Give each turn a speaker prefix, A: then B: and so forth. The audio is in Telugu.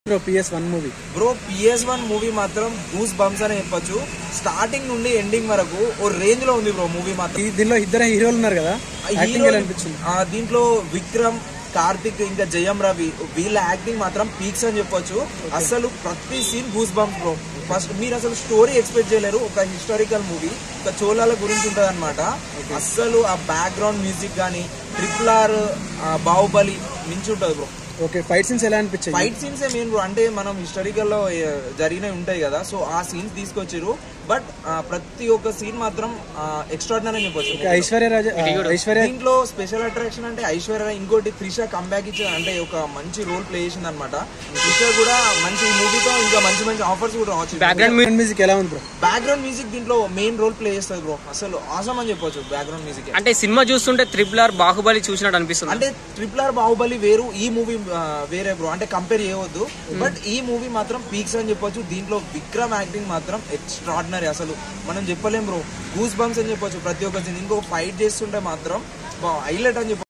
A: Bro PS one movie
B: bro PS one movie మాత్రం గూస్ బంప్స్ అని చెప్పొచ్చు స్టార్టింగ్ నుండి ఎండింగ్ వరకు ఓ రేంజ్ లో ఉంది బ్రో మూవీ మాత్రం
A: దీనిలో ఇద్దరు హీరోలు ఉన్నారు కదా
B: ఆ
A: యాక్టింగ్
B: హీరో
A: ఎలా అనిపించింది
B: ఆ, దీంట్లో విక్రమ్ కార్తిక్ ఇంకా జయం రవి వీళ్ళ యాక్టింగ్ మాత్రం పీక్స్ అని చెప్పొచ్చు అసలు ప్రతి scene goose bumps bro first మీరు అసలు స్టోరీ ఎక్స్పెక్ట్ చేయలేరు ఒక హిస్టారికల్ మూవీ ఒక చోళాల గురించి ఉంటుంది అనమాట అస్సలు ఆ బ్యాక్గ్రౌండ్ మ్యూజిక్ కానీ ట్రిపుల్ ఆర్ బాహుబలి మించి ఉంటుంది బ్రో
A: ఓకే ఫైట్ సీన్స్ ఎలా అనిపించాయి
B: ఫైట్ సీన్స్ మెయిన్ బ్రో అంటే మనం హిస్టారికల్ లో ఏ, జరిగినవి ఉంటాయి కదా సో ఆ సీన్స్ తీసుకొచ్చారు బట్ ప్రతి ఒక్క సీన్ మాత్రం ఎక్స్ట్రాడినరీ అని చెప్పొచ్చు
A: ఓకే, ఐశ్వర్య రాజ ఆ, ఐశ్వర్య
B: దీంట్లో స్పెషల్ అట్రాక్షన్ అంటే ఐశ్వర్య రాయ్ ఇంకోటి త్రిష కంబ్యాక్ ఇచ్చి అంటే ఒక మంచి రోల్ ప్లే చేసింది అనమాట త్రిష కూడా మంచి మూవీతో ఇంకా మంచి మంచి ఆఫర్స్ కూడా రావచ్చు
A: బ్యాక్గ్రౌండ్ మ్యూజిక్ ఎలా ఉంది బ్రో
B: బ్యాక్గ్రౌండ్ మ్యూజిక్ దీంట్లో మెయిన్ రోల్ ప్లే చేస్తుంది బ్రో అసలు ఆసం అని చెప్పొచ్చు బ్యాక్గ్రౌండ్ మ్యూజిక్
C: అంటే సినిమా చూస్తుంటే త్రిపుల్ ఆర్ బాహుబలి చూసినట్టు అనిపిస్తుంది
B: అంటే ట్రిపుల్ ఆర్ బాహుబలి వేరు ఈ మూవీ వేరే బ్రో అంటే కంపేర్ చేయవద్దు బట్ ఈ మూవీ మాత్రం పీక్స్ అని చెప్పొచ్చు దీంట్లో విక్రమ్ యాక్టింగ్ మాత్రం ఎక్స్ట్రాడినరీ అసలు మనం చెప్పలేం బ్రో గూస్ బంప్స్ అని చెప్పొచ్చు ప్రతి ఒక్క scene. ఇంకో ఫైట్ చేస్తుంటే మాత్రం హైలైట్ అని చెప్పొచ్చు